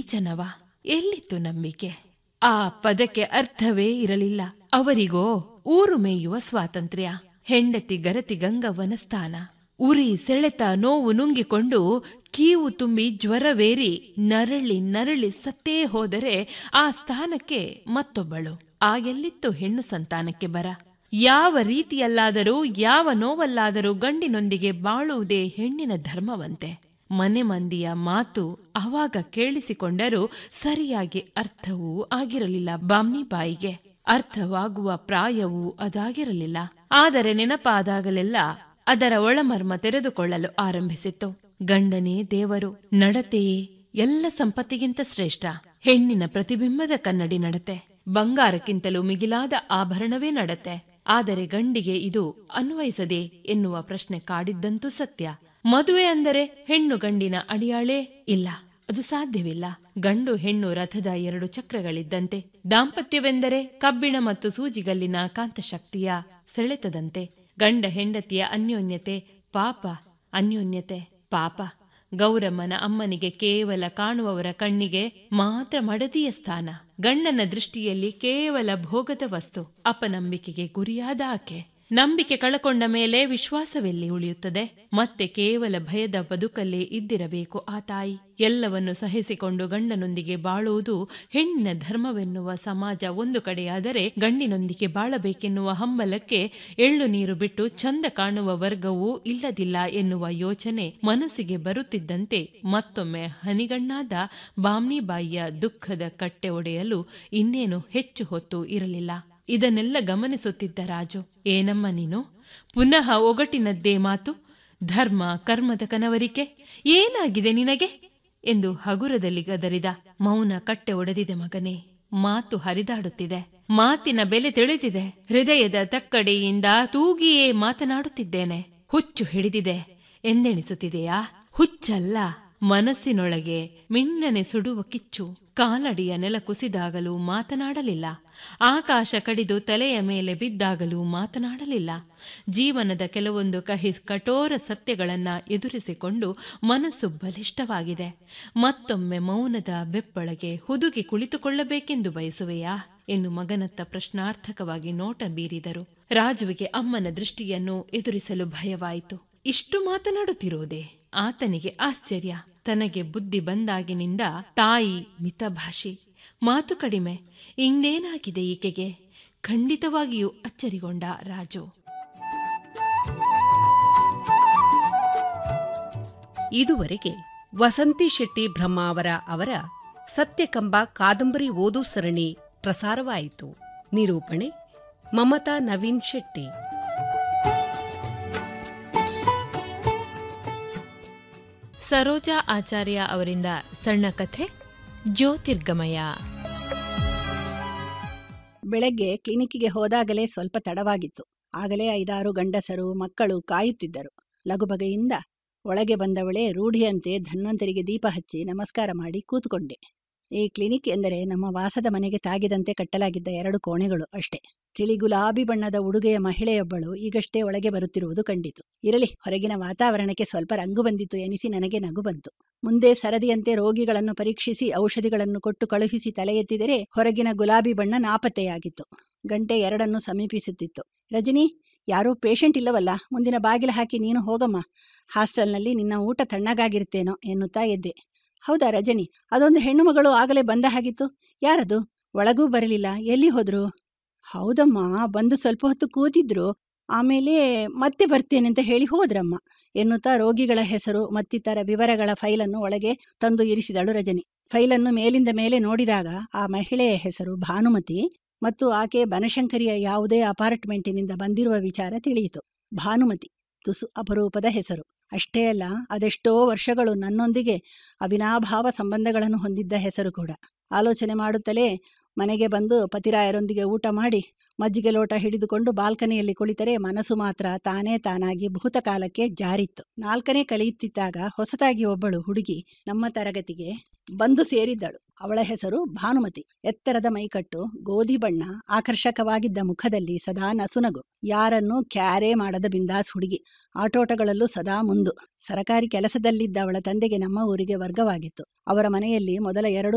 ನೀಚನವ ಎಲ್ಲಿತ್ತು ನಂಬಿಕೆ ಆ ಪದಕ್ಕೆ ಅರ್ಥವೇ ಇರಲಿಲ್ಲ ಅವರಿಗೋ ಊರು ಮೇಯುವ ಸ್ವಾತಂತ್ರ್ಯ ಹೆಂಡತಿ ಗರತಿ ಗಂಗವ್ವನ ಸ್ಥಾನ ಉರಿ ಸೆಳೆತ ನೋವು ನುಂಗಿಕೊಂಡು ಕೀವು ತುಂಬಿ ಜ್ವರವೇರಿ ನರಳಿ ನರಳಿ ಸತ್ತೇ ಹೋದರೆ ಆ ಸ್ಥಾನಕ್ಕೆ ಮತ್ತೊಬ್ಬಳು ಆ ಎಲ್ಲಿತ್ತು ಹೆಣ್ಣು ಸಂತಾನಕ್ಕೆ ಬರ ಯಾವ ರೀತಿಯಲ್ಲಾದರೂ ಯಾವ ನೋವಲ್ಲಾದರೂ ಗಂಡಿನೊಂದಿಗೆ ಬಾಳುವುದೇ ಹೆಣ್ಣಿನ ಧರ್ಮವಂತೆ ಮನೆ ಮಂದಿಯ ಮಾತು ಅವಾಗ ಕೇಳಿಸಿಕೊಂಡರೂ ಸರಿಯಾಗಿ ಅರ್ಥವೂ ಆಗಿರಲಿಲ್ಲ ಬಾಯಿಗೆ ಅರ್ಥವಾಗುವ ಪ್ರಾಯವೂ ಅದಾಗಿರಲಿಲ್ಲ ಆದರೆ ನೆನಪಾದಾಗಲೆಲ್ಲ ಅದರ ಒಳಮರ್ಮ ತೆರೆದುಕೊಳ್ಳಲು ಆರಂಭಿಸಿತ್ತು ಗಂಡನೇ ದೇವರು ನಡತೆಯೇ ಎಲ್ಲ ಸಂಪತ್ತಿಗಿಂತ ಶ್ರೇಷ್ಠ ಹೆಣ್ಣಿನ ಪ್ರತಿಬಿಂಬದ ಕನ್ನಡಿ ನಡತೆ ಬಂಗಾರಕ್ಕಿಂತಲೂ ಮಿಗಿಲಾದ ಆಭರಣವೇ ನಡತೆ ಆದರೆ ಗಂಡಿಗೆ ಇದು ಅನ್ವಯಿಸದೆ ಎನ್ನುವ ಪ್ರಶ್ನೆ ಕಾಡಿದ್ದಂತೂ ಸತ್ಯ ಮದುವೆ ಅಂದರೆ ಹೆಣ್ಣು ಗಂಡಿನ ಅಡಿಯಾಳೇ ಇಲ್ಲ ಅದು ಸಾಧ್ಯವಿಲ್ಲ ಗಂಡು ಹೆಣ್ಣು ರಥದ ಎರಡು ಚಕ್ರಗಳಿದ್ದಂತೆ ದಾಂಪತ್ಯವೆಂದರೆ ಕಬ್ಬಿಣ ಮತ್ತು ಸೂಜಿಗಲ್ಲಿನ ಕಾಂತಶಕ್ತಿಯ ಸೆಳೆತದಂತೆ ಗಂಡ ಹೆಂಡತಿಯ ಅನ್ಯೋನ್ಯತೆ ಪಾಪ ಅನ್ಯೋನ್ಯತೆ ಪಾಪ ಗೌರಮ್ಮನ ಅಮ್ಮನಿಗೆ ಕೇವಲ ಕಾಣುವವರ ಕಣ್ಣಿಗೆ ಮಾತ್ರ ಮಡದಿಯ ಸ್ಥಾನ ಗಂಡನ ದೃಷ್ಟಿಯಲ್ಲಿ ಕೇವಲ ಭೋಗದ ವಸ್ತು ಅಪನಂಬಿಕೆಗೆ ಗುರಿಯಾದ ಆಕೆ ನಂಬಿಕೆ ಕಳಕೊಂಡ ಮೇಲೆ ವಿಶ್ವಾಸವೆಲ್ಲಿ ಉಳಿಯುತ್ತದೆ ಮತ್ತೆ ಕೇವಲ ಭಯದ ಬದುಕಲ್ಲೇ ಇದ್ದಿರಬೇಕು ಆ ತಾಯಿ ಎಲ್ಲವನ್ನು ಸಹಿಸಿಕೊಂಡು ಗಂಡನೊಂದಿಗೆ ಬಾಳುವುದು ಹೆಣ್ಣಿನ ಧರ್ಮವೆನ್ನುವ ಸಮಾಜ ಒಂದು ಕಡೆಯಾದರೆ ಗಂಡಿನೊಂದಿಗೆ ಬಾಳಬೇಕೆನ್ನುವ ಹಂಬಲಕ್ಕೆ ಎಳ್ಳು ನೀರು ಬಿಟ್ಟು ಚಂದ ಕಾಣುವ ವರ್ಗವೂ ಇಲ್ಲದಿಲ್ಲ ಎನ್ನುವ ಯೋಚನೆ ಮನಸ್ಸಿಗೆ ಬರುತ್ತಿದ್ದಂತೆ ಮತ್ತೊಮ್ಮೆ ಹನಿಗಣ್ಣಾದ ಬಾಮ್ನಿಬಾಯಿಯ ದುಃಖದ ಕಟ್ಟೆ ಒಡೆಯಲು ಇನ್ನೇನು ಹೆಚ್ಚು ಹೊತ್ತು ಇರಲಿಲ್ಲ ಇದನ್ನೆಲ್ಲ ಗಮನಿಸುತ್ತಿದ್ದ ರಾಜು ಏನಮ್ಮ ನೀನು ಪುನಃ ಒಗಟಿನದ್ದೇ ಮಾತು ಧರ್ಮ ಕರ್ಮದ ಕನವರಿಕೆ ಏನಾಗಿದೆ ನಿನಗೆ ಎಂದು ಹಗುರದಲ್ಲಿ ಗದರಿದ ಮೌನ ಕಟ್ಟೆ ಒಡೆದಿದೆ ಮಗನೇ ಮಾತು ಹರಿದಾಡುತ್ತಿದೆ ಮಾತಿನ ಬೆಲೆ ತಿಳಿದಿದೆ ಹೃದಯದ ತಕ್ಕಡೆಯಿಂದ ತೂಗಿಯೇ ಮಾತನಾಡುತ್ತಿದ್ದೇನೆ ಹುಚ್ಚು ಹಿಡಿದಿದೆ ಎಂದೆಣಿಸುತ್ತಿದೆಯಾ ಹುಚ್ಚಲ್ಲ ಮನಸ್ಸಿನೊಳಗೆ ಮಿಣ್ಣನೆ ಸುಡುವ ಕಿಚ್ಚು ಕಾಲಡಿಯ ನೆಲ ಕುಸಿದಾಗಲೂ ಮಾತನಾಡಲಿಲ್ಲ ಆಕಾಶ ಕಡಿದು ತಲೆಯ ಮೇಲೆ ಬಿದ್ದಾಗಲೂ ಮಾತನಾಡಲಿಲ್ಲ ಜೀವನದ ಕೆಲವೊಂದು ಕಹಿ ಕಠೋರ ಸತ್ಯಗಳನ್ನ ಎದುರಿಸಿಕೊಂಡು ಮನಸ್ಸು ಬಲಿಷ್ಠವಾಗಿದೆ ಮತ್ತೊಮ್ಮೆ ಮೌನದ ಬೆಪ್ಪೊಳಗೆ ಹುದುಗಿ ಕುಳಿತುಕೊಳ್ಳಬೇಕೆಂದು ಬಯಸುವೆಯಾ ಎಂದು ಮಗನತ್ತ ಪ್ರಶ್ನಾರ್ಥಕವಾಗಿ ನೋಟ ಬೀರಿದರು ರಾಜುವಿಗೆ ಅಮ್ಮನ ದೃಷ್ಟಿಯನ್ನು ಎದುರಿಸಲು ಭಯವಾಯಿತು ಇಷ್ಟು ಮಾತನಾಡುತ್ತಿರುವುದೇ ಆತನಿಗೆ ಆಶ್ಚರ್ಯ ತನಗೆ ಬುದ್ಧಿ ಬಂದಾಗಿನಿಂದ ತಾಯಿ ಮಿತಭಾಷಿ ಮಾತು ಕಡಿಮೆ ಇಂದೇನಾಗಿದೆ ಈಕೆಗೆ ಖಂಡಿತವಾಗಿಯೂ ಅಚ್ಚರಿಗೊಂಡ ರಾಜು ಇದುವರೆಗೆ ವಸಂತಿ ಶೆಟ್ಟಿ ಬ್ರಹ್ಮಾವರ ಅವರ ಸತ್ಯಕಂಬ ಕಾದಂಬರಿ ಓದು ಸರಣಿ ಪ್ರಸಾರವಾಯಿತು ನಿರೂಪಣೆ ಮಮತಾ ನವೀನ್ ಶೆಟ್ಟಿ ಸರೋಜಾ ಆಚಾರ್ಯ ಅವರಿಂದ ಸಣ್ಣ ಕಥೆ ಜ್ಯೋತಿರ್ಗಮಯ ಬೆಳಗ್ಗೆ ಕ್ಲಿನಿಕ್ಕಿಗೆ ಹೋದಾಗಲೇ ಸ್ವಲ್ಪ ತಡವಾಗಿತ್ತು ಆಗಲೇ ಐದಾರು ಗಂಡಸರು ಮಕ್ಕಳು ಕಾಯುತ್ತಿದ್ದರು ಲಗುಬಗೆಯಿಂದ ಒಳಗೆ ಬಂದವಳೇ ರೂಢಿಯಂತೆ ಧನ್ವಂತರಿಗೆ ದೀಪ ಹಚ್ಚಿ ನಮಸ್ಕಾರ ಮಾಡಿ ಕೂತುಕೊಂಡೆ ಈ ಕ್ಲಿನಿಕ್ ಎಂದರೆ ನಮ್ಮ ವಾಸದ ಮನೆಗೆ ತಾಗಿದಂತೆ ಕಟ್ಟಲಾಗಿದ್ದ ಎರಡು ಕೋಣೆಗಳು ಅಷ್ಟೇ ತಿಳಿ ಗುಲಾಬಿ ಬಣ್ಣದ ಉಡುಗೆಯ ಮಹಿಳೆಯೊಬ್ಬಳು ಈಗಷ್ಟೇ ಒಳಗೆ ಬರುತ್ತಿರುವುದು ಕಂಡಿತು ಇರಲಿ ಹೊರಗಿನ ವಾತಾವರಣಕ್ಕೆ ಸ್ವಲ್ಪ ರಂಗು ಬಂದಿತು ಎನಿಸಿ ನನಗೆ ನಗು ಬಂತು ಮುಂದೆ ಸರದಿಯಂತೆ ರೋಗಿಗಳನ್ನು ಪರೀಕ್ಷಿಸಿ ಔಷಧಿಗಳನ್ನು ಕೊಟ್ಟು ಕಳುಹಿಸಿ ತಲೆ ಎತ್ತಿದರೆ ಹೊರಗಿನ ಗುಲಾಬಿ ಬಣ್ಣ ನಾಪತ್ತೆಯಾಗಿತ್ತು ಗಂಟೆ ಎರಡನ್ನು ಸಮೀಪಿಸುತ್ತಿತ್ತು ರಜನಿ ಯಾರೂ ಪೇಷಂಟ್ ಇಲ್ಲವಲ್ಲ ಮುಂದಿನ ಬಾಗಿಲು ಹಾಕಿ ನೀನು ಹೋಗಮ್ಮ ಹಾಸ್ಟೆಲ್ನಲ್ಲಿ ನಿನ್ನ ಊಟ ತಣ್ಣಗಾಗಿರುತ್ತೇನೋ ಎನ್ನುತ್ತಾ ಎದ್ದೆ ಹೌದಾ ರಜನಿ ಅದೊಂದು ಹೆಣ್ಣು ಮಗಳು ಆಗಲೇ ಬಂದ ಹಾಗಿತ್ತು ಯಾರದು ಒಳಗೂ ಬರಲಿಲ್ಲ ಎಲ್ಲಿ ಹೋದ್ರು ಹೌದಮ್ಮ ಬಂದು ಸ್ವಲ್ಪ ಹೊತ್ತು ಕೂತಿದ್ರು ಆಮೇಲೆ ಮತ್ತೆ ಬರ್ತೇನೆ ಅಂತ ಹೇಳಿ ಹೋದ್ರಮ್ಮ ಎನ್ನುತ್ತಾ ರೋಗಿಗಳ ಹೆಸರು ಮತ್ತಿತರ ವಿವರಗಳ ಫೈಲನ್ನು ಒಳಗೆ ತಂದು ಇರಿಸಿದಳು ರಜನಿ ಫೈಲನ್ನು ಮೇಲಿಂದ ಮೇಲೆ ನೋಡಿದಾಗ ಆ ಮಹಿಳೆಯ ಹೆಸರು ಭಾನುಮತಿ ಮತ್ತು ಆಕೆ ಬನಶಂಕರಿಯ ಯಾವುದೇ ಅಪಾರ್ಟ್ಮೆಂಟಿನಿಂದ ಬಂದಿರುವ ವಿಚಾರ ತಿಳಿಯಿತು ಭಾನುಮತಿ ತುಸು ಅಪರೂಪದ ಹೆಸರು ಅಷ್ಟೇ ಅಲ್ಲ ಅದೆಷ್ಟೋ ವರ್ಷಗಳು ನನ್ನೊಂದಿಗೆ ಅವಿನಾಭಾವ ಸಂಬಂಧಗಳನ್ನು ಹೊಂದಿದ್ದ ಹೆಸರು ಕೂಡ ಆಲೋಚನೆ ಮಾಡುತ್ತಲೇ ಮನೆಗೆ ಬಂದು ಪತಿರಾಯರೊಂದಿಗೆ ಊಟ ಮಾಡಿ ಮಜ್ಜಿಗೆ ಲೋಟ ಹಿಡಿದುಕೊಂಡು ಬಾಲ್ಕನಿಯಲ್ಲಿ ಕುಳಿತರೆ ಮನಸ್ಸು ಮಾತ್ರ ತಾನೇ ತಾನಾಗಿ ಭೂತಕಾಲಕ್ಕೆ ಜಾರಿತ್ತು ನಾಲ್ಕನೇ ಕಲಿಯುತ್ತಿದ್ದಾಗ ಹೊಸತಾಗಿ ಒಬ್ಬಳು ಹುಡುಗಿ ನಮ್ಮ ತರಗತಿಗೆ ಬಂದು ಸೇರಿದ್ದಳು ಅವಳ ಹೆಸರು ಭಾನುಮತಿ ಎತ್ತರದ ಮೈಕಟ್ಟು ಗೋಧಿ ಬಣ್ಣ ಆಕರ್ಷಕವಾಗಿದ್ದ ಮುಖದಲ್ಲಿ ಸದಾ ನಸುನಗು ಯಾರನ್ನೂ ಕ್ಯಾರೇ ಮಾಡದ ಬಿಂದಾಸ್ ಹುಡುಗಿ ಆಟೋಟಗಳಲ್ಲೂ ಸದಾ ಮುಂದು ಸರಕಾರಿ ಕೆಲಸದಲ್ಲಿದ್ದ ಅವಳ ತಂದೆಗೆ ನಮ್ಮ ಊರಿಗೆ ವರ್ಗವಾಗಿತ್ತು ಅವರ ಮನೆಯಲ್ಲಿ ಮೊದಲ ಎರಡು